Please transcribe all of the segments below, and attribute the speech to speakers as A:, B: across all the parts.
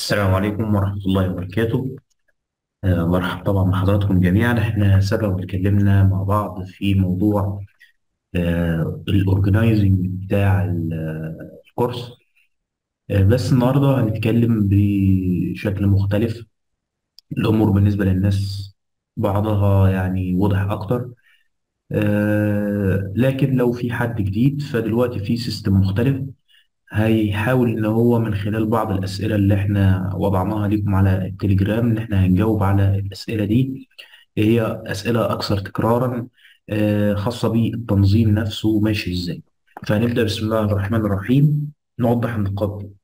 A: السلام عليكم ورحمة الله وبركاته آه، مرحبا طبعا بحضراتكم جميعا احنا سبق واتكلمنا مع بعض في موضوع الاورجنايزنج بتاع ال- آه، الكورس آه، بس النهارده هنتكلم بشكل مختلف الأمور بالنسبة للناس بعضها يعني وضح أكتر آه، لكن لو في حد جديد فدلوقتي في سيستم مختلف هيحاول إن هو من خلال بعض الأسئلة اللي إحنا وضعناها لكم على التليجرام إن إحنا هنجاوب على الأسئلة دي هي أسئلة أكثر تكرارا آه، خاصة بالتنظيم نفسه ماشي إزاي فهنبدأ بسم الله الرحمن الرحيم نوضح النقاط دي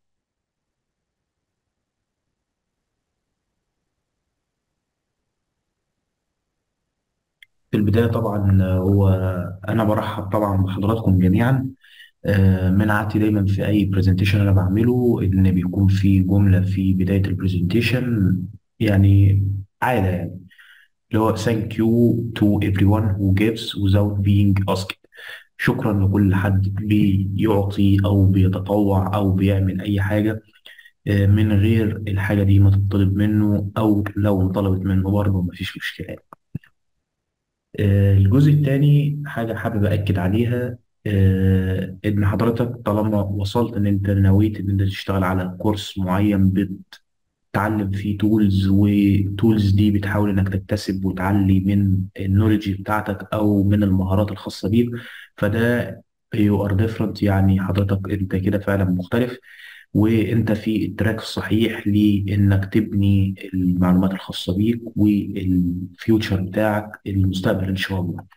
A: في البداية طبعا آه، هو أنا برحب طبعا بحضراتكم جميعا آه، من عادتي دايما في أي برزنتيشن أنا بعمله إن بيكون في جملة في بداية البرزنتيشن يعني عادة يعني اللي هو thank you to everyone who gives without being asked شكرا لكل حد بيعطي أو بيتطوع أو بيعمل أي حاجة آه، من غير الحاجة دي ما تطلب منه أو لو طلبت منه برضه مفيش مشكلة آه، الجزء الثاني حاجة حابب أكد عليها آه، إن حضرتك طالما وصلت إن أنت نويت إن أنت تشتغل على كورس معين بتتعلم فيه تولز وتولز دي بتحاول إنك تكتسب وتعلي من النولج بتاعتك أو من المهارات الخاصة بيك فده you are different يعني حضرتك أنت كده فعلا مختلف وانت في التراك الصحيح لانك تبني المعلومات الخاصه بيك والفيوتشر بتاعك المستقبل ان شاء الله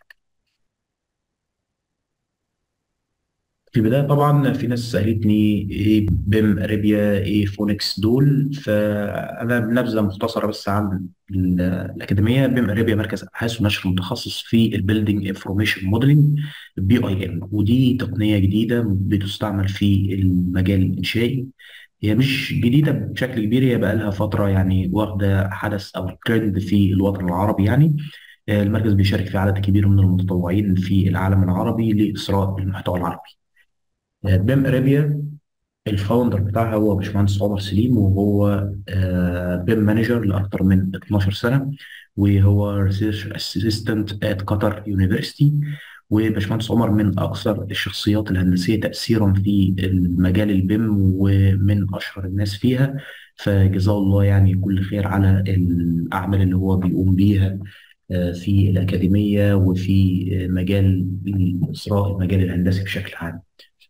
A: في البدايه طبعا في ناس سالتني ايه بيم اريبيا ايه فونكس دول فانا نبذه مختصره بس عن ال- الاكاديميه بيم اريبيا مركز ابحاث ونشر متخصص في البيلدينج انفورميشن موديلنج بي اي ام ودي تقنيه جديده بتستعمل في المجال الانشائي هي مش جديدة بشكل كبير هي بقى لها فترة يعني واخدة حدث أو ترند في الوطن العربي يعني آه، المركز بيشارك في عدد كبير من المتطوعين في العالم العربي لإثراء المحتوى العربي. آه، بيم أريبيا الفاوندر بتاعها هو باشمهندس عمر سليم وهو بيم مانجر لأكثر من 12 سنة وهو ريسيرش اسيستنت ات قطر يونيفرسيتي وباشمهندس عمر من أكثر الشخصيات الهندسية تأثيرا في المجال البيم ومن أشهر الناس فيها فجزاه الله يعني كل خير على الأعمال اللي هو بيقوم بيها آه، في الأكاديمية وفي آه، مجال إثراء المجال الهندسي بشكل عام.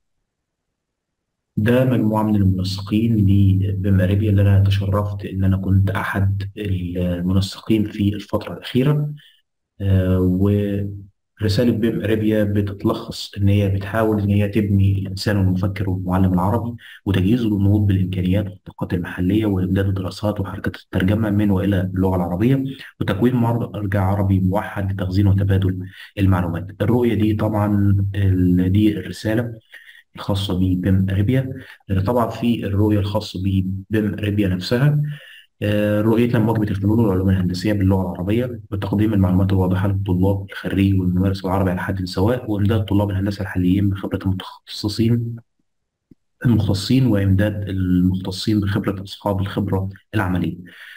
A: ده مجموعة من المنسقين لبيم أريبيا اللي أنا تشرفت إن أنا كنت أحد المنسقين في الفترة الأخيرة آه، ورسالة بيم أريبيا بتتلخص إن هي بتحاول إن هي تبني الإنسان المفكر والمعلم العربي وتجهيزه للنهوض بالإمكانيات والطاقات المحلية وإمداد الدراسات وحركة الترجمة من وإلى اللغة العربية وتكوين مرجع عربي موحد لتخزين وتبادل المعلومات. الرؤية دي طبعا ال- دي الرسالة الخاصة ببيم أريبيا طبعا في الرؤية الخاصة ببيم أريبيا نفسها آه، رؤيتنا مواكبة الفنون والعلوم الهندسية باللغة العربية وتقديم المعلومات الواضحة للطلاب الخريج والممارس العربي على حد سواء وإمداد طلاب الهندسة الحاليين بخبرة المتخصصين المختصين وإمداد المختصين بخبرة أصحاب الخبرة العملية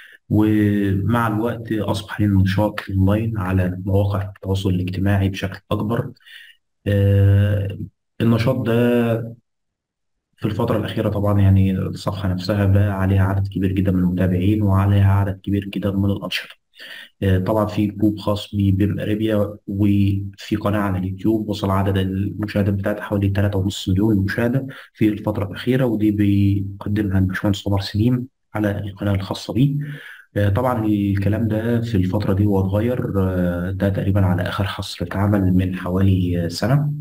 A: ومع الوقت أصبح لنا نشاط أونلاين على مواقع التواصل الاجتماعي بشكل أكبر آه، النشاط ده في الفترة الأخيرة طبعا يعني الصفحة نفسها بقى عليها عدد كبير جدا من المتابعين وعليها عدد كبير جدا من الأنشطة. آه، طبعا في جروب خاص ببيم أريبيا وفي قناة على اليوتيوب وصل عدد المشاهدات بتاعتها حوالي 3.5 مليون مشاهدة في الفترة الأخيرة ودي بيقدمها الباشمهندس عمر سليم على القناة الخاصة بيه. آه، طبعا الكلام ده في الفترة دي هو اتغير آه، ده تقريبا على آخر حصر اتعمل من حوالي آه، سنة.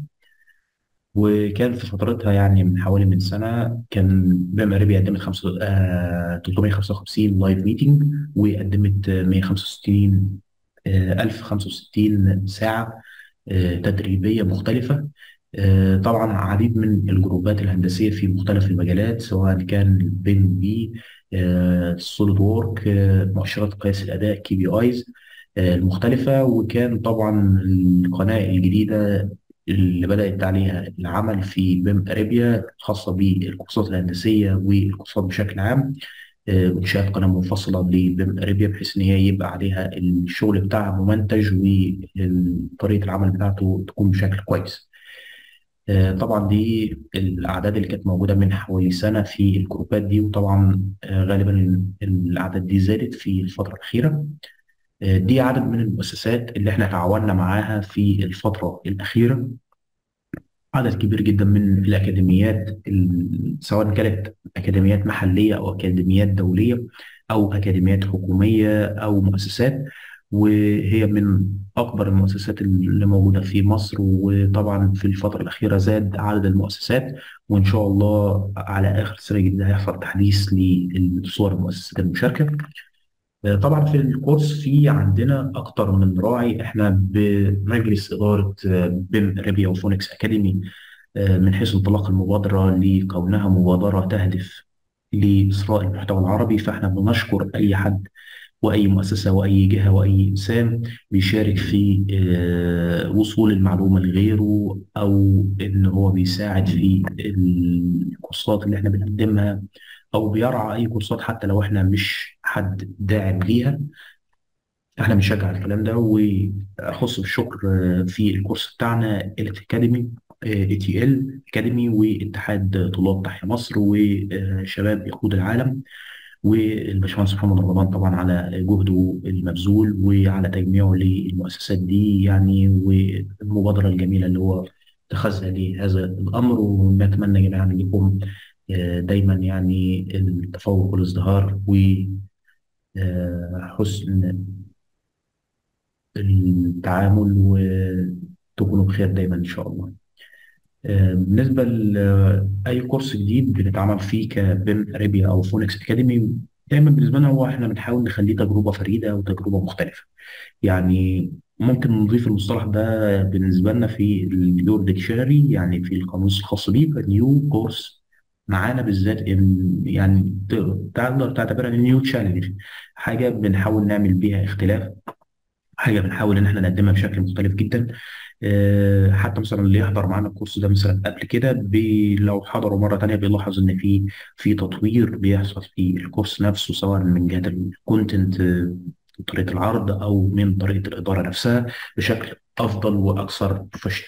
A: وكان في فترتها يعني من حوالي من سنة كان بيم أريبيا قدمت خمسة آه 355 لايف ميتنج وقدمت آه، 165 آه 1065 ساعة آه تدريبية مختلفة آه طبعا عديد من الجروبات الهندسية في مختلف المجالات سواء كان بين بي سوليد وورك مؤشرات قياس الأداء كي بي ايز المختلفة وكان طبعا القناة الجديدة اللي بدأت عليها العمل في بيم أريبيا الخاصة بالكورسات الهندسية والكورسات بشكل عام آه، إنشاء قناة منفصلة لبيم أريبيا بحيث إن هي يبقى عليها الشغل بتاعها ممنتج وطريقة العمل بتاعته تكون بشكل كويس. آه، طبعا دي الأعداد اللي كانت موجودة من حوالي سنة في الجروبات دي وطبعا آه، غالبا الأعداد دي زادت في الفترة الأخيرة. آه، دي عدد من المؤسسات اللي احنا تعاوننا معاها في الفترة الأخيرة عدد كبير جدا من الأكاديميات ال- سواء كانت أكاديميات محلية أو أكاديميات دولية أو أكاديميات حكومية أو مؤسسات وهي من أكبر المؤسسات اللي موجودة في مصر وطبعا في الفترة الأخيرة زاد عدد المؤسسات وإن شاء الله على آخر السنة الجديدة هيحصل تحديث لصور المؤسسات المشاركة طبعا في الكورس في عندنا اكتر من راعي احنا بمجلس اداره بيم ريبيا وفونكس اكاديمي من حيث انطلاق المبادره لكونها مبادره تهدف لاثراء المحتوى العربي فاحنا بنشكر اي حد واي مؤسسه واي جهه واي انسان بيشارك في آه، وصول المعلومه لغيره او ان هو بيساعد في الكورسات اللي احنا بنقدمها او بيرعى اي كورسات حتى لو احنا مش حد داعم ليها احنا بنشجع الكلام ده واخص بالشكر آه، في الكورس بتاعنا الت اكاديمي اي تي ال اكاديمي واتحاد طلاب تحيا مصر وشباب يقود العالم والباشمهندس محمد رمضان طبعا على جهده المبذول وعلى تجميعه للمؤسسات دي يعني والمبادره الجميله اللي هو اتخذها لهذا الامر ونتمنى جميعا لكم آه، دايما يعني التفوق والازدهار وحسن التعامل وتكونوا بخير دايما ان شاء الله. آه، بالنسبة لأي كورس جديد بنتعامل فيه كبيم أريبيا أو فونكس أكاديمي دايما بالنسبة لنا هو إحنا بنحاول نخليه تجربة فريدة وتجربة مختلفة يعني ممكن نضيف المصطلح ده بالنسبة لنا في اليور ديكشنري يعني في القاموس الخاص بيه نيو كورس معانا بالذات إن يعني ت- تقدر تعتبرها نيو تشالنج حاجة بنحاول نعمل بيها اختلاف حاجة بنحاول إن إحنا نقدمها بشكل مختلف جدا آه، حتى مثلا اللي يحضر معانا الكورس ده مثلا قبل كده بي لو حضروا مرة تانية بيلاحظ إن في في تطوير بيحصل في الكورس نفسه سواء من جهة الكونتنت طريقة العرض أو من طريقة الإدارة نفسها بشكل أفضل وأكثر بروفيشنال.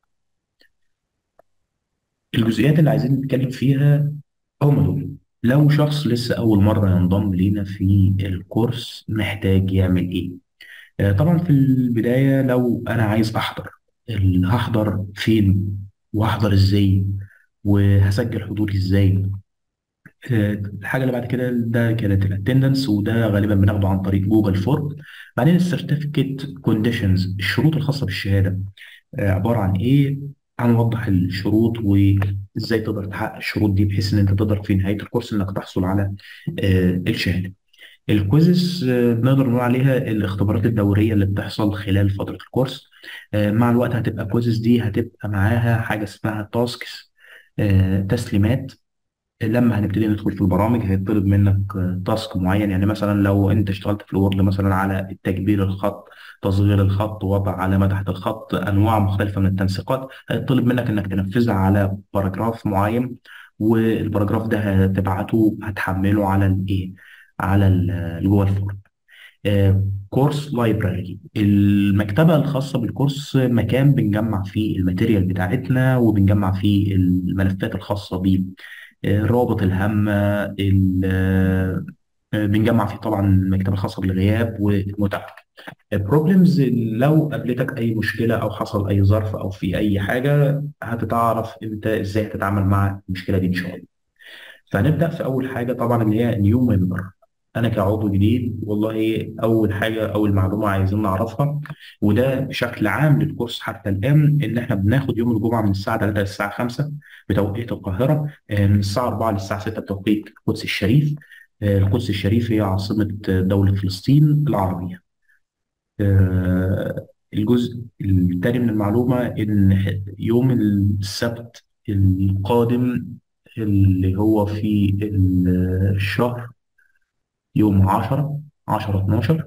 A: الجزئيات اللي عايزين نتكلم فيها هم دول لو شخص لسه أول مرة ينضم لينا في الكورس محتاج يعمل إيه؟ آه، طبعا في البداية لو أنا عايز أحضر ال- هحضر فين وهحضر إزاي وهسجل حضوري إزاي آه، الحاجة اللي بعد كده ده كانت الاتندنس وده غالبا بناخده عن طريق جوجل فورم بعدين السيرتيفيكت كونديشنز الشروط الخاصة بالشهادة آه، عبارة عن إيه هنوضح الشروط وإزاي تقدر تحقق الشروط دي بحيث إن أنت تقدر في نهاية الكورس إنك تحصل على آه، الشهادة الكويزز آه، بنقدر نقول عليها الاختبارات الدورية اللي بتحصل خلال فترة الكورس آه، مع الوقت هتبقى الكويزز دي هتبقى معاها حاجة اسمها تاسكس تسليمات لما هنبتدي ندخل في البرامج هيطلب منك آه، تاسك معين يعني مثلا لو انت اشتغلت في الوورد مثلا على التكبير الخط تصغير الخط وضع علامة تحت الخط انواع مختلفة من التنسيقات هيطلب منك انك تنفذها على باراجراف معين والباراجراف ده هتبعته هتحمله على الايه على ال- جوه الفورم آه، كورس لايبراري المكتبة الخاصة بالكورس مكان بنجمع فيه الماتيريال بتاعتنا وبنجمع فيه الملفات الخاصة بيه آه، رابط الهامة ال- آه، بنجمع فيه طبعا المكتبة الخاصة بالغياب والمتابعة بروبلمز لو قابلتك أي مشكلة أو حصل أي ظرف أو في أي حاجة هتتعرف أنت إزاي هتتعامل مع المشكلة دي إن شاء الله فهنبدأ في أول حاجة طبعا اللي هي نيو ممبر أنا كعضو جديد والله أول حاجة أول معلومة عايزين نعرفها وده بشكل عام للكورس حتى الآن إن إحنا بناخد يوم الجمعة من الساعة 3 للساعة 5 بتوقيت القاهرة آه، من الساعة 4 للساعة 6 بتوقيت القدس الشريف آه، القدس الشريف هي عاصمة دولة فلسطين العربية آه، الجزء الثاني من المعلومة إن يوم السبت القادم اللي هو في الشهر يوم 10 10 12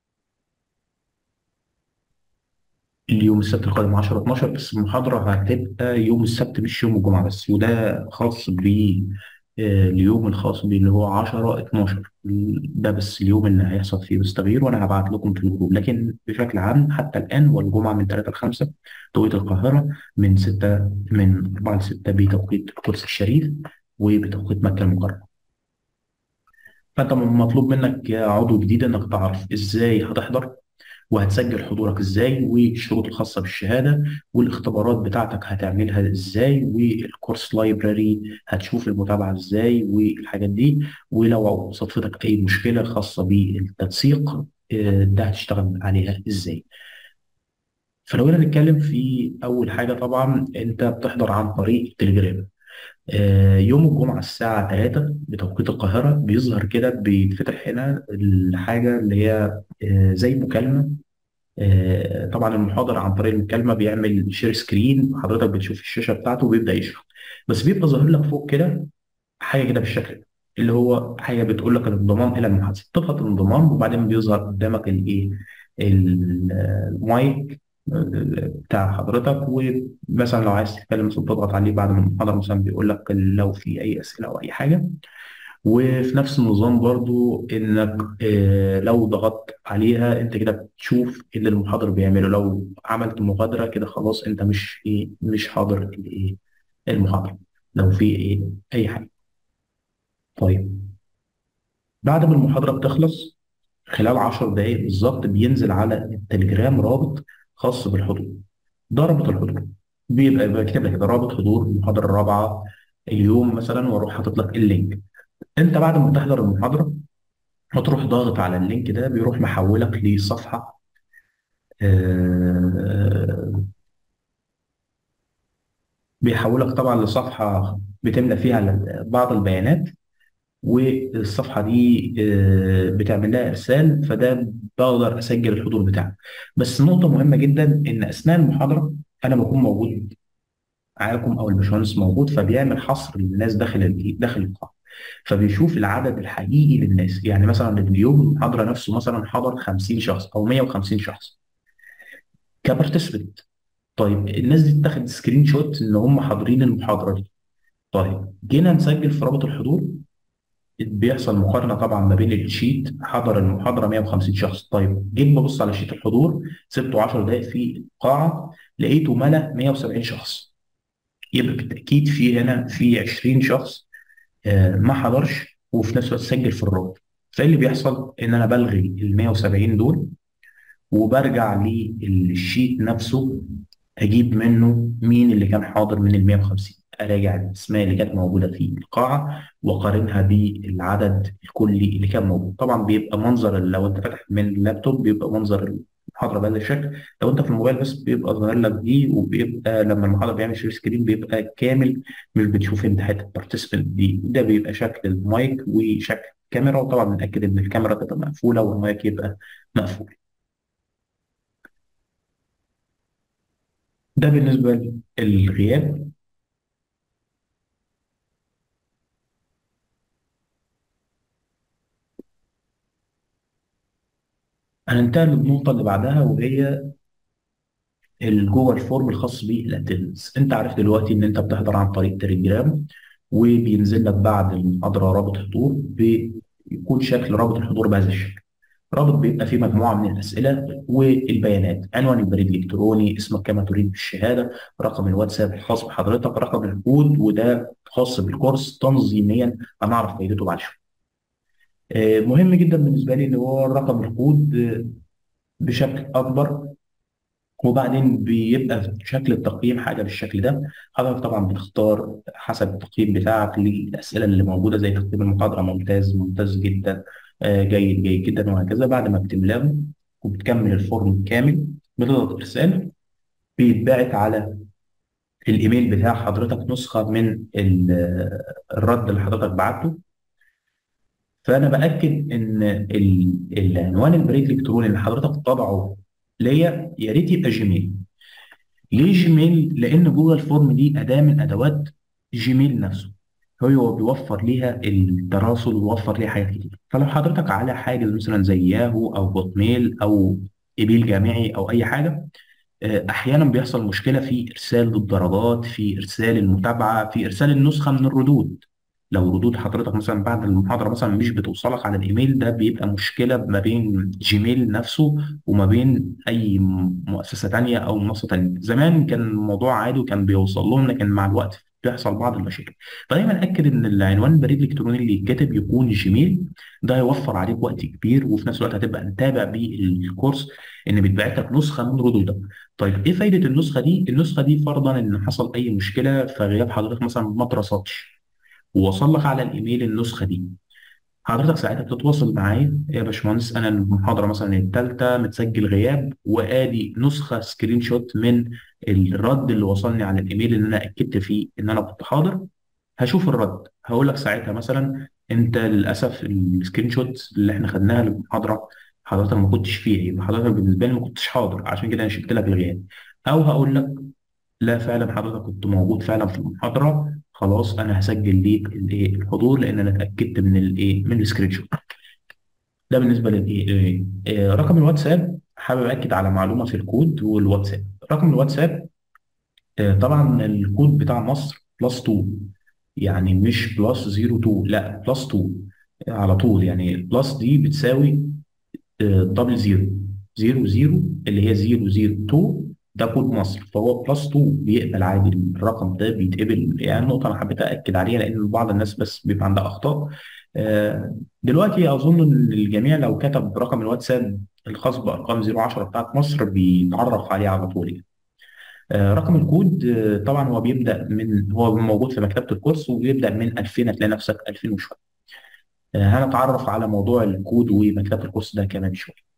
A: اليوم السبت القادم 10 12 بس المحاضرة هتبقى يوم السبت مش يوم الجمعة بس وده خاص آه، اليوم الخاص بيه اللي هو 10 12 ده بس اليوم اللي هيحصل فيه بس تغيير وانا هبعت لكم في الجروب لكن بشكل عام حتى الان والجمعه من 3 ل 5 توقيت القاهره من 6 من 4 ل 6 بتوقيت القدس الشريف وبتوقيت مكه المكرمه فانت مطلوب منك يا عضو جديد انك تعرف ازاي هتحضر وهتسجل حضورك ازاي والشروط الخاصه بالشهاده والاختبارات بتاعتك هتعملها ازاي والكورس لايبراري هتشوف المتابعه ازاي والحاجات دي ولو صدفتك اي مشكله خاصه بالتنسيق آه، ده هتشتغل عليها ازاي فلو جينا نتكلم في اول حاجه طبعا انت بتحضر عن طريق التليجرام آه، يوم الجمعة الساعة 3 بتوقيت القاهرة بيظهر كده بيتفتح هنا الحاجة اللي هي آه، زي مكالمة آه، طبعا المحاضر عن طريق المكالمة بيعمل شير سكرين حضرتك بتشوف الشاشة بتاعته وبيبدأ يشرح بس بيبقى ظاهر لك فوق كده حاجة كده بالشكل ده اللي هو حاجة بتقول لك الانضمام إلى المحادثة تضغط الانضمام وبعدين بيظهر قدامك الإيه المايك بتاع حضرتك ومثلا لو عايز تتكلم مثلا تضغط عليه بعد ما المحاضرة مثلا بيقول لك لو في أي أسئلة أو أي حاجة وفي نفس النظام برضو إنك آه، لو ضغطت عليها أنت كده بتشوف اللي المحاضر بيعمله لو عملت مغادرة كده خلاص أنت مش إيه مش حاضر الإيه المحاضرة لو في إيه أي حاجة طيب بعد ما المحاضرة بتخلص خلال 10 دقايق بالظبط بينزل على التليجرام رابط خاص بالحضور ده رابط الحضور بيبقى بكتب لك كده رابط حضور المحاضره الرابعه اليوم مثلا واروح حاطط لك اللينك انت بعد ما تحضر المحاضره هتروح ضاغط على اللينك ده بيروح محولك لصفحه آه، بيحولك طبعا لصفحه بتملى فيها بعض البيانات والصفحه دي آه، بتعمل لها ارسال فده بقدر اسجل الحضور بتاعك بس نقطه مهمه جدا ان اثناء المحاضره انا بكون موجود معاكم او الباشمهندس موجود فبيعمل حصر للناس داخل ال- داخل القاعه فبيشوف العدد الحقيقي للناس يعني مثلا اليوم المحاضره نفسه مثلا حضر 50 شخص او 150 شخص كبارتيسبنت طيب الناس دي تاخد سكرين شوت ان هم حاضرين المحاضره دي طيب جينا نسجل في رابط الحضور بيحصل مقارنه طبعا ما بين الشيت حضر المحاضره 150 شخص طيب جيت ببص على شيت الحضور سبته 10 دقائق في القاعه لقيته ملا 170 شخص يبقى بالتاكيد في هنا في 20 شخص آه، ما حضرش وفي نفس الوقت سجل في الرابط فايه اللي بيحصل ان انا بلغي ال 170 دول وبرجع للشيت نفسه اجيب منه مين اللي كان حاضر من ال 150 اراجع الاسماء اللي كانت موجوده في القاعه واقارنها بالعدد الكلي اللي كان موجود طبعا بيبقى منظر لو انت فاتح من اللابتوب بيبقى منظر المحاضره بهذا الشكل لو انت في الموبايل بس بيبقى ظاهر لك دي وبيبقى لما المحاضره بيعمل شير سكرين بيبقى كامل مش بتشوف انت حته البارتيسبنت دي ده بيبقى شكل المايك وشكل الكاميرا وطبعا بنأكد ان الكاميرا تبقى مقفوله والمايك يبقى مقفول ده بالنسبه للغياب هننتقل للنقطة اللي بعدها وهي ال- جوه الفورم الخاص بالاتندنس انت عارف دلوقتي ان انت بتحضر عن طريق تليجرام وبينزل لك بعد المحاضرة رابط حضور بيكون شكل رابط الحضور بهذا الشكل رابط بيبقى فيه مجموعة من الأسئلة والبيانات عنوان البريد الإلكتروني اسمك كما تريد بالشهادة رقم الواتساب الخاص بحضرتك رقم الكود وده خاص بالكورس تنظيميا هنعرف فايدته بعد شوية آه، مهم جدا بالنسبة لي اللي هو رقم الكود آه، بشكل أكبر وبعدين بيبقى شكل التقييم حاجه بالشكل ده حضرتك طبعا بتختار حسب التقييم بتاعك للاسئله اللي موجوده زي تقييم المحاضره ممتاز ممتاز جدا آه، جيد جيد جدا وهكذا بعد ما بتملاه وبتكمل الفورم كامل بتضغط ارسال بيتبعت على الايميل بتاع حضرتك نسخه من ال- الرد اللي حضرتك بعته فانا باكد ان ال- العنوان البريد الالكتروني اللي حضرتك طبعه ليا يا ريت يبقى جيميل ليه جيميل؟ لأن جوجل فورم دي أداة من أدوات جيميل نفسه هو بيوفر ليها التراسل ويوفر ليها حاجات كتير فلو حضرتك على حاجة مثلا زي ياهو أو هوت ميل أو إيميل جامعي أو أي حاجة آه، أحيانا بيحصل مشكلة في إرسال الدرجات في إرسال المتابعة في إرسال النسخة من الردود لو ردود حضرتك مثلا بعد المحاضره مثلا مش بتوصلك على الايميل ده بيبقى مشكله ما بين جيميل نفسه وما بين اي مؤسسه تانيه او منصه تانيه زمان كان الموضوع عادي وكان بيوصل لهم لكن مع الوقت بيحصل بعض المشاكل فدايما اكد ان العنوان البريد الالكتروني اللي يتكتب يكون جيميل ده هيوفر عليك وقت كبير وفي نفس الوقت هتبقى متابع بالكورس ان بيتبعت لك نسخه من ردودك طيب ايه فايده النسخه دي النسخه دي فرضا ان حصل اي مشكله في غياب حضرتك مثلا ما اترصدش ووصل لك على الايميل النسخه دي حضرتك ساعتها بتتواصل معايا يا باشمهندس انا المحاضره مثلا الثالثه متسجل غياب وادي نسخه سكرين شوت من الرد اللي وصلني على الايميل اللي انا اكدت فيه ان انا كنت حاضر هشوف الرد هقول لك ساعتها مثلا انت للاسف السكرين شوت اللي احنا خدناها للمحاضره حضرتك ما كنتش فيها يبقى حضرتك بالنسبه لي ما كنتش حاضر عشان كده انا شلت لك الغياب او هقول لك لا فعلا حضرتك كنت موجود فعلا في المحاضره خلاص انا هسجل ليك الايه الحضور لان انا اتاكدت من الايه من السكرين شوت ده بالنسبه للايه آه، رقم الواتساب حابب اكد على معلومه في الكود والواتساب رقم الواتساب آه، طبعا الكود بتاع مصر بلس 2 يعني مش بلس 02 لا بلس 2 على طول يعني البلس دي بتساوي دبل زيرو زيرو زيرو اللي هي زيرو زيرو 2 ده كود مصر فهو بلس 2 بيقبل عادي الرقم ده بيتقبل يعني نقطة أنا حبيت أأكد عليها لأن بعض الناس بس بيبقى عندها أخطاء آه، دلوقتي أظن إن الجميع لو كتب رقم الواتساب الخاص بأرقام 010 بتاعت مصر بيتعرف عليه على طول يعني. آه، رقم الكود آه، طبعا هو بيبدأ من هو موجود في مكتبة الكورس وبيبدأ من 2000 هتلاقي نفسك 2000 وشوية هنتعرف على موضوع الكود ومكتبة الكورس ده كمان شوية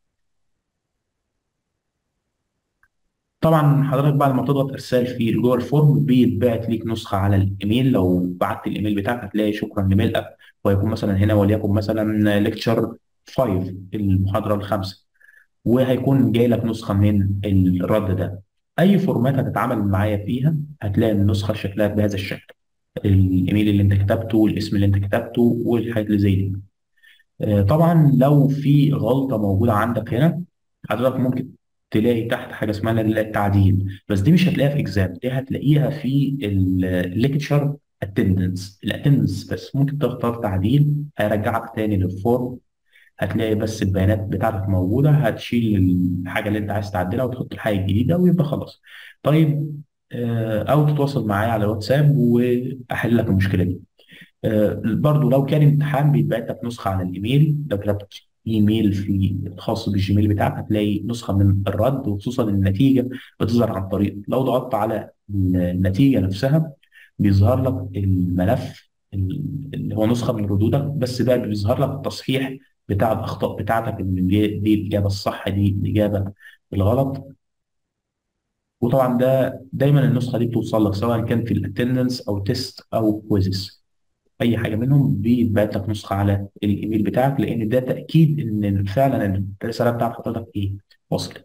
A: طبعا حضرتك بعد ما تضغط ارسال في جوه الفورم بيتبعت ليك نسخه على الايميل لو بعت الايميل بتاعك هتلاقي شكرا لملئك ويكون مثلا هنا وليكن مثلا ليكتشر 5 المحاضره الخامسه وهيكون جاي لك نسخه من الرد ده اي فورمات هتتعامل معايا فيها هتلاقي النسخه شكلها بهذا الشكل الايميل اللي انت كتبته والاسم اللي انت كتبته والحاجات اللي زي دي آه، طبعا لو في غلطه موجوده عندك هنا حضرتك ممكن تلاقي تحت حاجه اسمها التعديل بس دي مش هتلاقيها في اكزام دي هتلاقيها في الليكتشر اتندنس الاتندنس بس ممكن تختار تعديل هيرجعك تاني للفورم هتلاقي بس البيانات بتاعتك موجوده هتشيل الحاجه اللي انت عايز تعدلها وتحط الحاجه الجديده ويبقى خلاص طيب آه، او تتواصل معايا على الواتساب واحل لك المشكله دي آه، برضو لو كان امتحان بيتبعت لك نسخه على الايميل لو كتبت ايميل في الخاص بالجيميل بتاعك هتلاقي نسخه من الرد وخصوصا النتيجه بتظهر عن طريق لو ضغطت على النتيجه نفسها بيظهر لك الملف اللي هو نسخه من ردودك بس بقى بيظهر لك التصحيح بتاع الاخطاء بتاعتك ان دي دي الاجابه الصح دي الاجابه الغلط وطبعا ده دايما النسخه دي بتوصل لك سواء كان في الاتندنس او تيست او كويزز اي حاجه منهم بيتبعت لك نسخه على الايميل بتاعك لان ده تاكيد ان فعلا الرساله بتاعت حضرتك ايه وصلت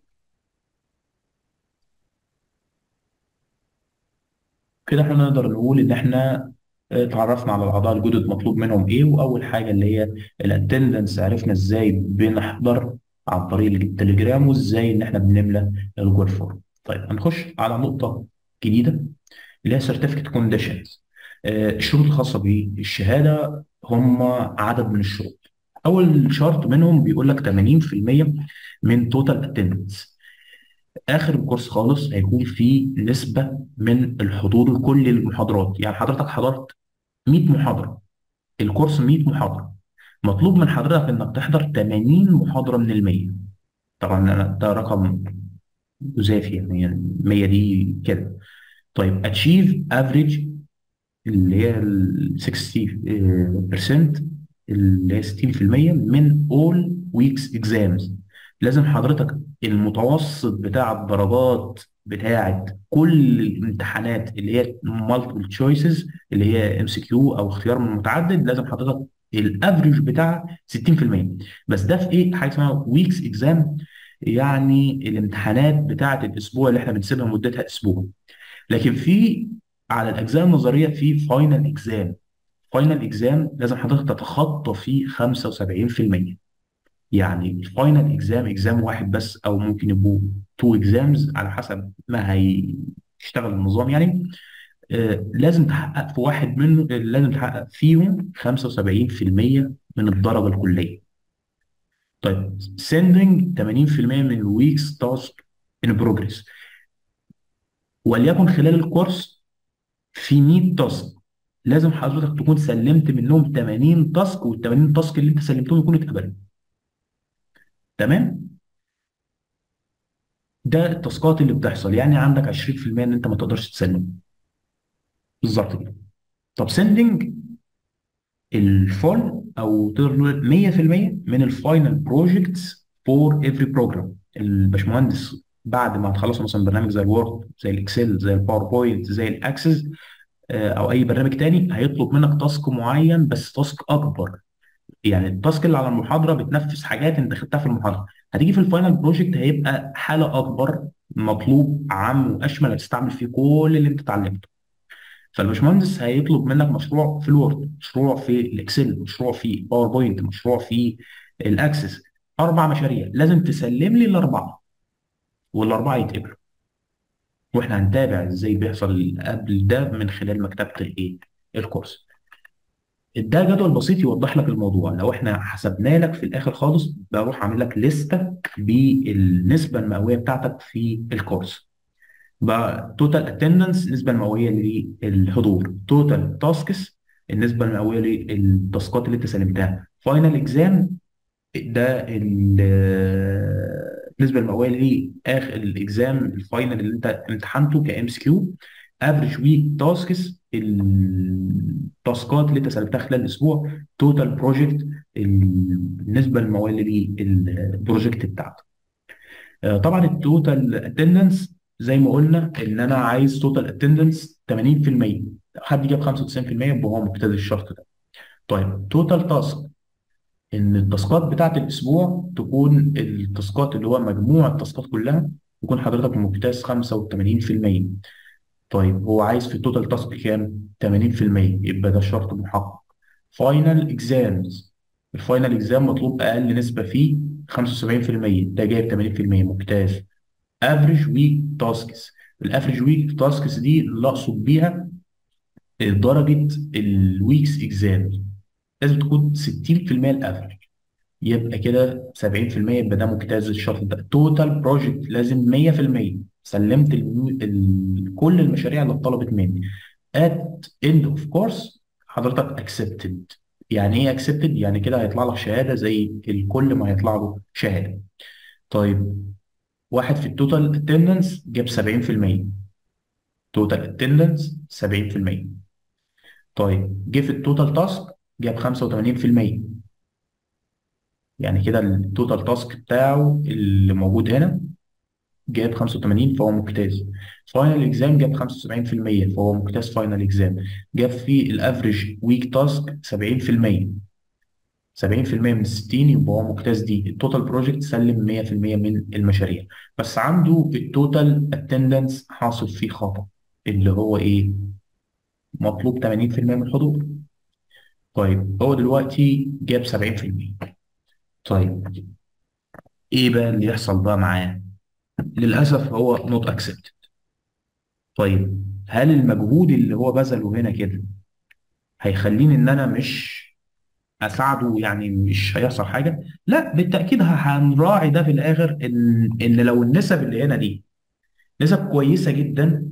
A: كده احنا نقدر نقول ان احنا اتعرفنا على الاعضاء الجدد مطلوب منهم ايه واول حاجه اللي هي الاتندنس عرفنا ازاي بنحضر عن طريق التليجرام وازاي ان احنا بنملى الجوجل فورم طيب هنخش على نقطه جديده اللي هي سيرتيفيكت كونديشنز الشروط الخاصه بالشهاده هم عدد من الشروط اول شرط منهم بيقول لك 80% من توتال اتندنس اخر الكورس خالص هيكون في نسبه من الحضور لكل المحاضرات يعني حضرتك حضرت 100 محاضره الكورس 100 محاضره مطلوب من حضرتك انك تحضر 80 محاضره من ال 100 طبعا ده رقم جزافي يعني 100 دي كده طيب اتشيف افريج اللي هي ال 60% اللي هي 60% من all weeks exams لازم حضرتك المتوسط بتاع الدرجات بتاعت كل الامتحانات اللي هي multiple choices اللي هي ام سي كيو او اختيار من متعدد لازم حضرتك الافريج بتاعها 60% بس ده في ايه حاجه اسمها ويكس اكزام يعني الامتحانات بتاعت الاسبوع اللي احنا بنسيبها مدتها اسبوع لكن في على الاجزاء النظريه في فاينل اكزام فاينل اكزام لازم حضرتك تتخطى فيه 75% يعني الفاينل اكزام اكزام واحد بس او ممكن يبقوا تو اكزامز على حسب ما هيشتغل النظام يعني آه، لازم تحقق في واحد منه آه، لازم تحقق فيهم 75% من الدرجه الكليه طيب sending 80% من الويكس تاسك ان بروجريس وليكن خلال الكورس في 100 تاسك لازم حضرتك تكون سلمت منهم 80 تاسك وال 80 تاسك اللي انت سلمتهم يكونوا اتقبلوا تمام ده التاسكات اللي بتحصل يعني عندك 20% ان انت ما تقدرش تسلم بالظبط كده طب سندنج الفول او تقدر نقول 100% من الفاينل بروجكتس فور افري بروجرام الباشمهندس بعد ما تخلص مثلا برنامج زي الوورد زي الاكسل زي الباوربوينت زي الاكسس آه، او اي برنامج تاني هيطلب منك تاسك معين بس تاسك اكبر يعني التاسك اللي على المحاضره بتنفذ حاجات انت خدتها في المحاضره هتيجي في الفاينل بروجكت هيبقى حاله اكبر مطلوب عام واشمل هتستعمل فيه كل اللي انت اتعلمته فالباشمهندس هيطلب منك مشروع في الوورد مشروع في الاكسل مشروع في باوربوينت مشروع في الاكسس اربع مشاريع لازم تسلم لي الاربعه والاربعه يتقبلوا واحنا هنتابع ازاي بيحصل قبل ده من خلال مكتبه الايه الكورس ده جدول بسيط يوضح لك الموضوع لو احنا حسبنا لك في الاخر خالص بروح اعمل لك لستة بالنسبة المئوية بتاعتك في الكورس بقى توتال اتندنس النسبة المئوية للحضور توتال تاسكس النسبة المئوية للتاسكات اللي انت سلمتها فاينل اكزام ده ال- النسبة المئوية لاخر الاكزام الفاينل اللي انت امتحنته كام اس كيو افريج ويك تاسكس التاسكات اللي انت سلمتها خلال الاسبوع توتال بروجكت النسبه المئويه للبروجكت بتاعتك آه، طبعا التوتال اتندنس زي ما قلنا ان انا عايز توتال اتندنس 80% حد جاب 95% يبقى هو مجتاز الشرط ده طيب توتال تاسك ان التاسكات بتاعت الاسبوع تكون التاسكات اللي هو مجموع التاسكات كلها يكون حضرتك مجتاز 85% طيب هو عايز في التوتال تاسك كام 80% يبقى ده شرط محقق فاينل اكزامز الفاينل اكزام مطلوب اقل نسبه فيه 75% ده جايب 80% ممتاز افريج ويك تاسكس الافريج ويك تاسكس دي اللي اقصد بيها درجه الويكس اكزام لازم تكون 60% الافريج يبقى كده 70% يبقى ده مجتاز الشرط ده توتال بروجكت لازم 100% سلمت ال ال كل المشاريع اللي اتطلبت مني at end of course حضرتك accepted يعني ايه accepted يعني كده هيطلع لك شهاده زي الكل ما هيطلع له شهاده طيب واحد في التوتال اتندنس جاب 70% توتال اتندنس 70% طيب جه في التوتال تاسك جاب 85% يعني كده التوتال تاسك بتاعه اللي موجود هنا جاب 85 فهو مجتاز فاينل اكزام جاب 75% فهو مجتاز فاينل اكزام جاب في الافريج ويك تاسك 70% 70% من 60 يبقى هو مجتاز دي التوتال بروجكت سلم 100% من المشاريع بس عنده التوتال اتندنس حاصل فيه خطأ اللي هو ايه مطلوب 80% من الحضور طيب هو دلوقتي جاب 70% طيب ايه بقى اللي يحصل بقى معاه للاسف هو نوت اكسبتد طيب هل المجهود اللي هو بذله هنا كده هيخليني ان انا مش اساعده يعني مش هيحصل حاجه لا بالتاكيد هنراعي ده في الاخر ان ان لو النسب اللي هنا دي نسب كويسه جدا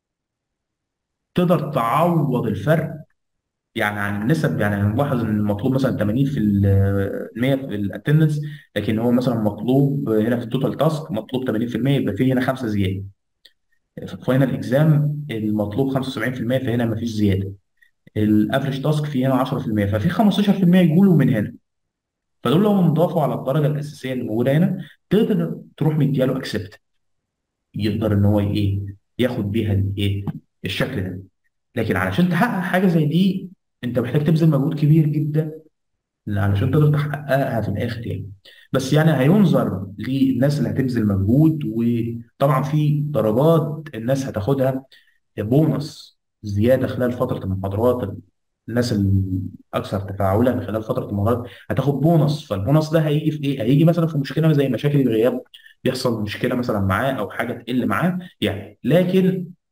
A: تقدر تعوض الفرق يعني عن النسب يعني هنلاحظ ان المطلوب مثلا 80 في المية في الاتندنس لكن هو مثلا مطلوب هنا في التوتال تاسك مطلوب 80% يبقى في هنا خمسه زياده في الفاينل اكزام المطلوب 75% فهنا مفيش زياده الافريج تاسك فيه هنا 10% ففي 15% يقولوا من هنا فدول لو انضافوا على الدرجه الاساسيه اللي موجوده هنا تقدر تروح مدياله اكسبت يقدر ان هو ايه ياخد بيها الايه الشكل ده لكن علشان تحقق حاجه زي دي انت محتاج تبذل مجهود كبير جدا علشان تقدر تحققها في الاخر يعني بس يعني هينظر للناس اللي هتبذل مجهود وطبعا في درجات الناس هتاخدها بونص زياده خلال فتره المحاضرات الناس الاكثر تفاعلا خلال فتره المحاضرات هتاخد بونص فالبونص ده هيجي في ايه؟ هيجي مثلا في مشكله زي مشاكل الغياب يحصل مشكله مثلا معاه او حاجه تقل معاه يعني لكن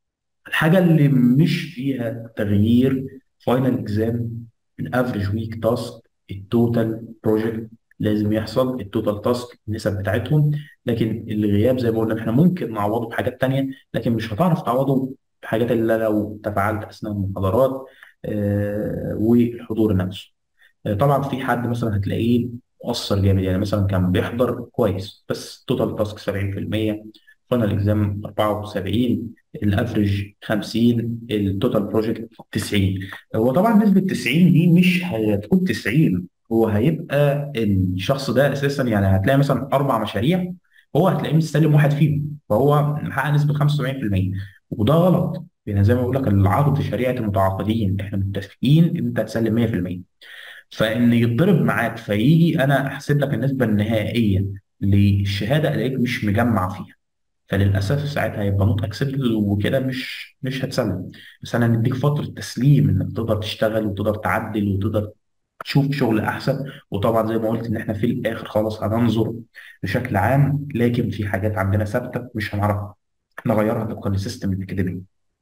A: الحاجه اللي مش فيها تغيير فاينل اكزام الافريج ويك تاسك التوتال بروجكت لازم يحصل التوتال تاسك النسب بتاعتهم لكن الغياب زي ما قلنا احنا ممكن نعوضه بحاجات تانية لكن مش هتعرف تعوضه بحاجات اللي لو تفاعلت اثناء المحاضرات آه، والحضور نفسه آه، طبعا في حد مثلا هتلاقيه مؤثر جامد يعني مثلا كان بيحضر كويس بس توتال تاسك 70% فاينل اكزام 74 الافريج 50 التوتال بروجكت 90 هو طبعا نسبه 90 دي مش هتكون 90 هو هيبقى الشخص ده اساسا يعني هتلاقي مثلا اربع مشاريع هو هتلاقيه مستلم واحد فيهم فهو محقق نسبه 75% وده غلط يعني زي ما بقول لك العقد شريعه المتعاقدين احنا متفقين ان انت هتسلم 100% فان يتضرب معاك فيجي انا احسب لك النسبه النهائيه للشهاده الاقيك مش مجمع فيها فللاسف ساعتها هيبقى نوت اكسبتد وكده مش مش هتسلم بس انا نديك فتره تسليم انك تقدر تشتغل وتقدر تعدل وتقدر تشوف شغل احسن وطبعا زي ما قلت ان احنا في الاخر خالص هننظر بشكل عام لكن في حاجات عندنا ثابته مش هنعرف نغيرها طبقا للسيستم الاكاديمي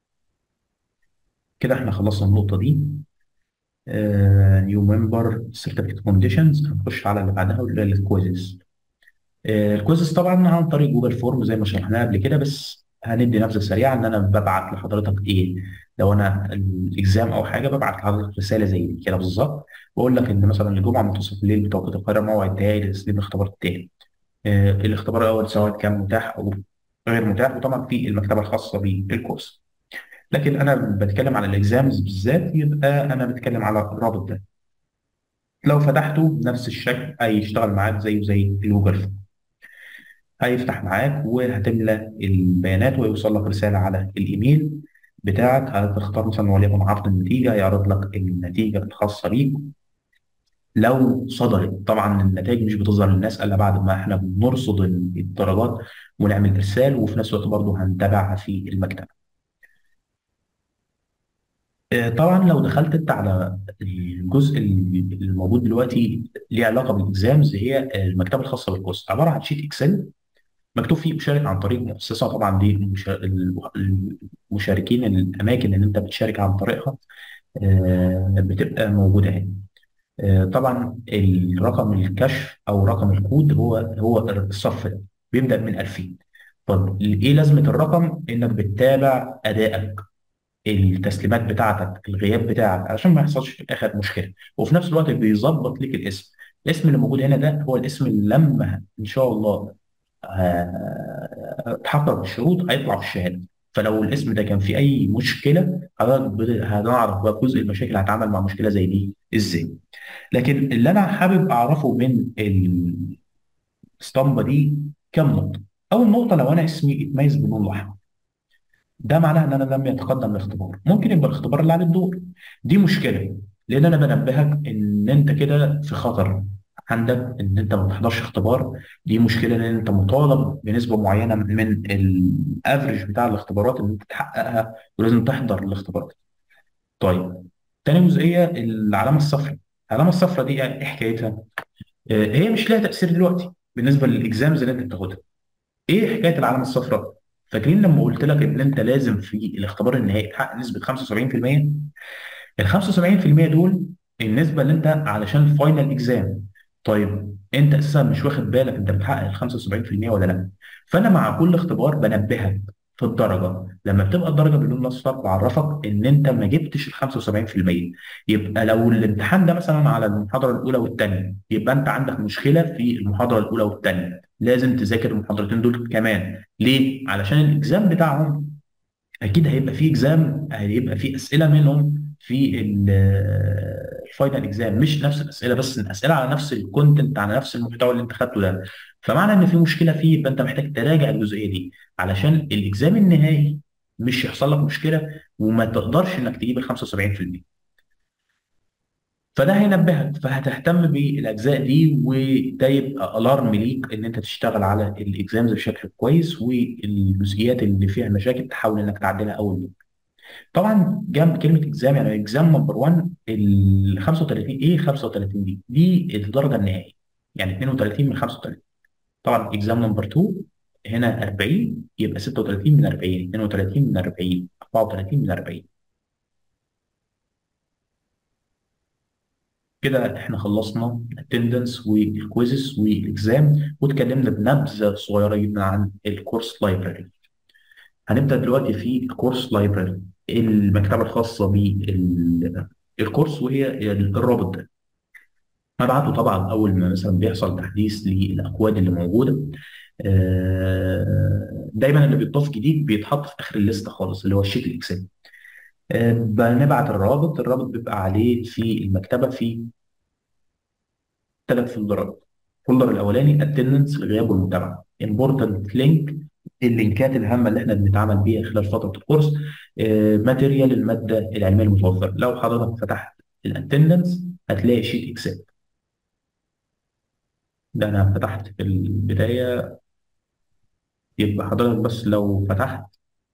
A: كده احنا خلصنا النقطه دي نيو ممبر سيرتيفيكت كونديشنز هنخش على اللي بعدها واللي هي الكويزز الكويزز طبعا عن طريق جوجل فورم زي ما شرحناها قبل كده بس هندي نبذه سريعه ان انا ببعت لحضرتك ايه لو انا الاكزام او حاجه ببعت لحضرتك رساله زي دي كده بالظبط بقول لك ان مثلا الجمعه منتصف الليل بتوقيت القاهره موعد انتهائي لتسليم الاختبار التاني آه، الاختبار الاول سواء كان متاح او غير متاح وطبعا في المكتبه الخاصه بالكورس لكن انا بتكلم على الاكزامز بالذات يبقى انا بتكلم على الرابط ده لو فتحته بنفس الشكل هيشتغل معاك زيه زي الجوجل فورم هيفتح معاك وهتملى البيانات ويوصل لك رساله على الايميل بتاعك هتختار مثلا وليكن عرض النتيجه هيعرض لك النتيجه الخاصه بيك لو صدرت طبعا النتائج مش بتظهر للناس الا بعد ما احنا بنرصد الدرجات ونعمل ارسال وفي نفس الوقت برضه هنتابعها في المكتب آه، طبعا لو دخلت انت على الجزء الموجود دلوقتي ليه علاقه بالاكزامز هي المكتبه الخاصه بالكورس عباره عن شيت اكسل مكتوب فيه اشارك عن طريق مؤسسه طبعا دي المشا- المشاركين الاماكن اللي انت بتشارك عن طريقها آه، بتبقى موجوده هنا آه، طبعا الرقم الكشف او رقم الكود هو هو الصف ده بيبدا من 2000 طب ايه لازمه الرقم انك بتتابع ادائك التسليمات بتاعتك الغياب بتاعك علشان ما يحصلش في الاخر مشكله وفي نفس الوقت بيظبط ليك الاسم الاسم اللي موجود هنا ده هو الاسم اللي لما ان شاء الله تحقق الشروط هيطلع في الشهاده فلو الاسم ده كان فيه اي مشكله حضرتك بت- هنعرف بقى جزء المشاكل هتعامل مع مشكله زي دي ازاي لكن اللي انا حابب اعرفه من الاسطمبه دي كام نقطه اول نقطه لو انا اسمي اتميز باللون الاحمر ده معناه ان انا لم يتقدم الاختبار ممكن يبقى الاختبار اللي عليه الدور دي مشكله لان انا بنبهك ان انت كده في خطر عندك ان انت ما تحضرش اختبار دي مشكله لان انت مطالب بنسبه معينه من الافرج بتاع الاختبارات اللي انت تحققها ولازم تحضر الاختبارات طيب تاني جزئيه العلامه الصفراء العلامه الصفراء دي ايه حكايتها؟ آه، هي مش لها تاثير دلوقتي بالنسبه للاكزامز اللي انت بتاخدها ايه حكايه العلامه الصفراء؟ فاكرين لما قلت لك ان انت لازم في الاختبار النهائي تحقق نسبه 75% ال 75% دول النسبه اللي انت علشان فاينل اكزام طيب انت اساسا مش واخد بالك انت بتحقق ال 75% ولا لا فانا مع كل اختبار بنبهك في الدرجه لما بتبقى الدرجه باللون الاصفر بعرفك ان انت ما جبتش ال 75% يبقى لو الامتحان ده مثلا على المحاضره الاولى والثانيه يبقى انت عندك مشكله في المحاضره الاولى والثانيه لازم تذاكر المحاضرتين دول كمان ليه علشان الاكزام بتاعهم اكيد هيبقى في اكزام هيبقى في اسئله منهم في الفاينل اكزام مش نفس الاسئله بس الاسئله على نفس الكونتنت على نفس المحتوى اللي انت خدته ده فمعنى ان في مشكله فيه يبقى انت محتاج تراجع الجزئيه دي علشان الاكزام النهائي مش يحصل لك مشكله وما تقدرش انك تجيب ال 75% فده هينبهك فهتهتم بالاجزاء دي وده يبقى الارم ليك ان انت تشتغل على الاكزامز بشكل كويس والجزئيات اللي فيها مشاكل تحاول انك تعدلها اول بأول. طبعا جنب كلمه اكزام يعني اكزام نمبر 1 ال 35 ايه 35 دي؟ دي الدرجه النهائيه يعني 32 من 35 طبعا اكزام نمبر 2 هنا 40 يبقى 36 من 40 32 من 40 34 من 40 كده احنا خلصنا الاتندنس والكويزز والاكزام واتكلمنا بنبذه صغيره جدا عن الكورس لايبراري هنبدا دلوقتي في الكورس لايبراري المكتبه الخاصه بالكورس وهي الرابط ده هبعته طبعا اول ما مثلا بيحصل تحديث للاكواد اللي موجوده آه، دايما اللي بيتضاف جديد بيتحط في اخر الليسته خالص اللي هو الشيت الاكسل آه، بنبعت الرابط الرابط بيبقى عليه في المكتبه في ثلاث فولدرات الفولدر الاولاني اتندنس الغياب والمتابعه امبورتنت لينك اللينكات الهامه اللي احنا بنتعامل بيها خلال فتره الكورس ماتيريال الماده العلميه المتوفره لو حضرتك فتحت الاتندنس هتلاقي شيت اكسل ده انا فتحت في البدايه يبقى حضرتك بس لو فتحت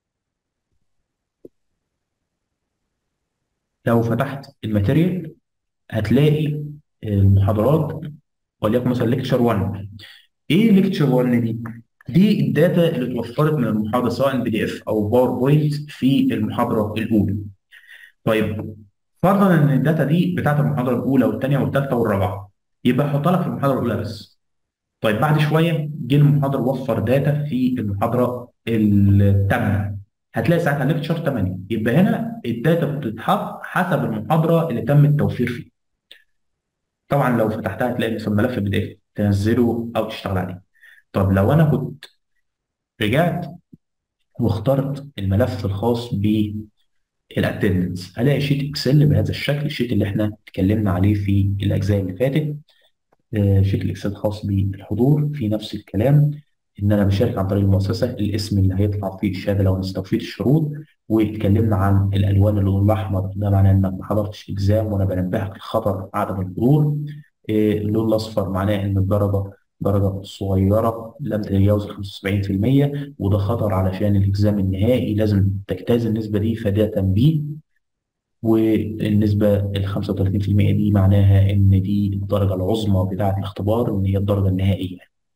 A: لو فتحت الماتيريال هتلاقي المحاضرات وليكن مثلا ليكتشر 1 ايه ليكتشر 1 دي؟ دي الداتا اللي اتوفرت من المحاضره سواء بي دي اف او باوربوينت في المحاضره الاولى. طيب فرضا ان الداتا دي بتاعت المحاضره الاولى والثانيه والثالثه والرابعه يبقى احطها لك في المحاضره الاولى بس. طيب بعد شويه جه المحاضر وفر داتا في المحاضره الثامنه هتلاقي ساعتها ليكتشر 8 يبقى هنا الداتا بتتحط حسب المحاضره اللي تم التوفير فيها. طبعا لو فتحتها هتلاقي مثلا ملف بي دي اف تنزله او تشتغل عليه. طب لو انا كنت رجعت واخترت الملف الخاص بالاتندنس هلاقي شيت اكسل بهذا الشكل الشيت اللي احنا اتكلمنا عليه في الاجزاء اللي فاتت آه، شيت الاكسل خاص بالحضور في نفس الكلام ان انا بشارك عن طريق المؤسسه الاسم اللي هيطلع فيه الشهاده لو انا استوفيت الشروط واتكلمنا عن الالوان اللون الاحمر ده معناه انك ما حضرتش اكزام وانا بنبهك لخطر عدم الحضور آه، اللون الاصفر معناه ان الدرجه درجة صغيرة لم تتجاوز ال 75% وده خطر علشان الإكزام النهائي لازم تجتاز النسبة دي فده تنبيه والنسبة ال 35% دي معناها إن دي الدرجة العظمى بتاعة الاختبار وإن هي الدرجة النهائية.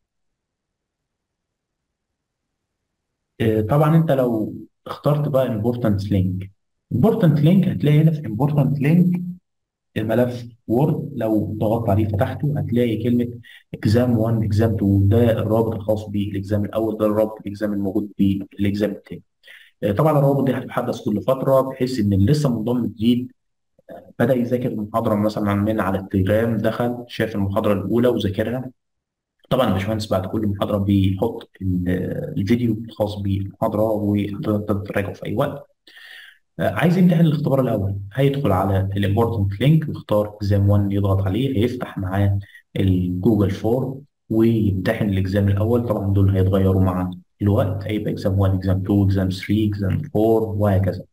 A: آه، طبعا أنت لو اخترت بقى important link important link هتلاقي هنا في important link الملف وورد لو ضغطت عليه فتحته هتلاقي كلمه اكزام 1 اكزام 2 ده الرابط الخاص بالاكزام الاول ده الرابط الاكزام الموجود في الاكزام الثاني. طبعا الروابط دي هتتحدث كل فتره بحيث ان اللي لسه منضم جديد بدا يذاكر المحاضره مثلا من على التليجرام دخل شاف المحاضره الاولى وذاكرها طبعا الباشمهندس بعد كل محاضره بيحط الفيديو الخاص بالمحاضره وحضرتك تراجعه في اي وقت عايز يمتحن الاختبار الاول هيدخل على الامبورتنت لينك ويختار اكزام 1 يضغط عليه هيفتح معاه الجوجل فورم ويمتحن الاكزام الاول طبعا دول هيتغيروا مع الوقت هيبقى اكزام 1 اكزام 2 اكزام 3 اكزام 4 وهكذا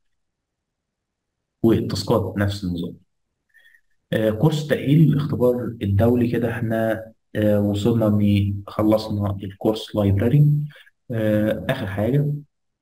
A: والتاسكات نفس النظام آه كورس تأهيل الاختبار الدولي كده احنا آه وصلنا ان خلصنا الكورس لايبراري آه اخر حاجه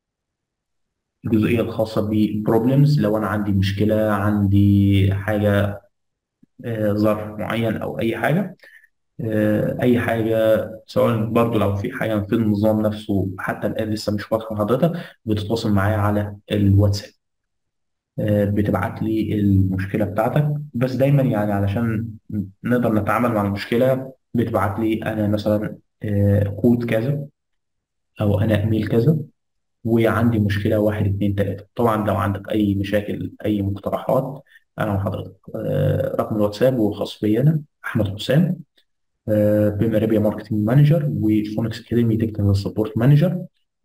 A: الجزئيه الخاصه ببروبلمز لو انا عندي مشكله عندي حاجه آه، ظرف معين او اي حاجه آه، اي حاجه سواء برضو لو في حاجه في النظام نفسه حتى الان لسه مش واضحه لحضرتك بتتواصل معايا على الواتساب آه، بتبعت لي المشكله بتاعتك بس دايما يعني علشان نقدر نتعامل مع المشكله بتبعت لي انا مثلا كود كذا او انا ايميل كذا وعندي مشكله واحد اتنين تلاته طبعا لو عندك اي مشاكل اي مقترحات انا وحضرتك آه، رقم الواتساب هو خاص بي انا احمد حسام آه، بما ريبيا ماركتنج مانجر وفونكس اكاديمي تكنيكال سبورت مانجر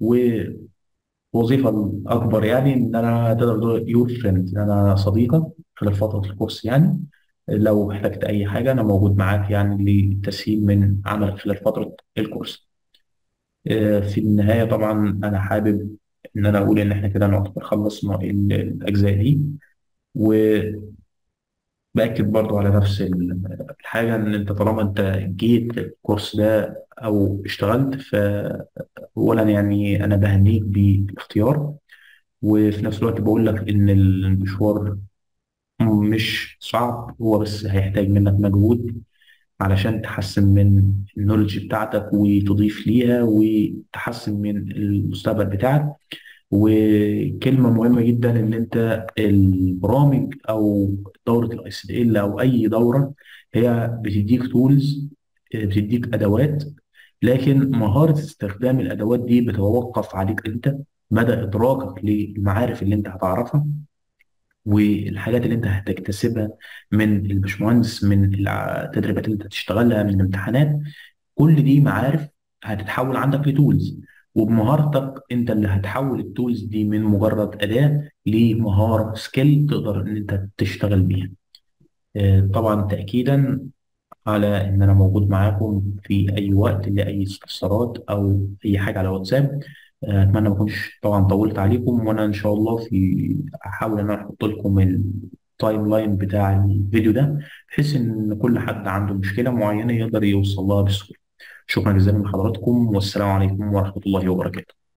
A: والوظيفه الاكبر يعني ان انا تقدر تقول يور فريند ان انا صديقك خلال فتره الكورس يعني لو احتجت اي حاجه انا موجود معاك يعني للتسهيل من عملك خلال فتره الكورس آه، في النهاية طبعا أنا حابب إن أنا أقول إن إحنا كده نعتبر خلصنا ال- الأجزاء دي وبأكد برضو على نفس ال- الحاجة إن أنت طالما أنت جيت الكورس ده أو اشتغلت فأولا يعني أنا بهنيك بالاختيار وفي نفس الوقت بقول لك إن المشوار مش صعب هو بس هيحتاج منك مجهود علشان تحسن من النولج بتاعتك وتضيف ليها وتحسن من المستقبل بتاعك وكلمة مهمة جدا إن أنت البرامج أو دورة الاي سي ال أو أي دورة هي بتديك تولز بتديك أدوات لكن مهارة استخدام الأدوات دي بتتوقف عليك أنت مدى إدراكك للمعارف اللي أنت هتعرفها والحاجات اللي أنت هتكتسبها من الباشمهندس من التدريبات اللي أنت هتشتغلها من الامتحانات كل دي معارف هتتحول عندك لتولز وبمهارتك انت اللي هتحول التولز دي من مجرد اداه لمهاره سكيل تقدر ان انت تشتغل بيها آه، طبعا تاكيدا على ان انا موجود معاكم في اي وقت لاي استفسارات او اي حاجه على واتساب آه، اتمنى ما اكونش طبعا طولت عليكم وانا ان شاء الله في احاول ان انا احط لكم التايم لاين بتاع الفيديو ده بحيث ان كل حد عنده مشكله معينه يقدر يوصل لها بسهوله شكرا جزيلا لحضراتكم والسلام عليكم ورحمه الله وبركاته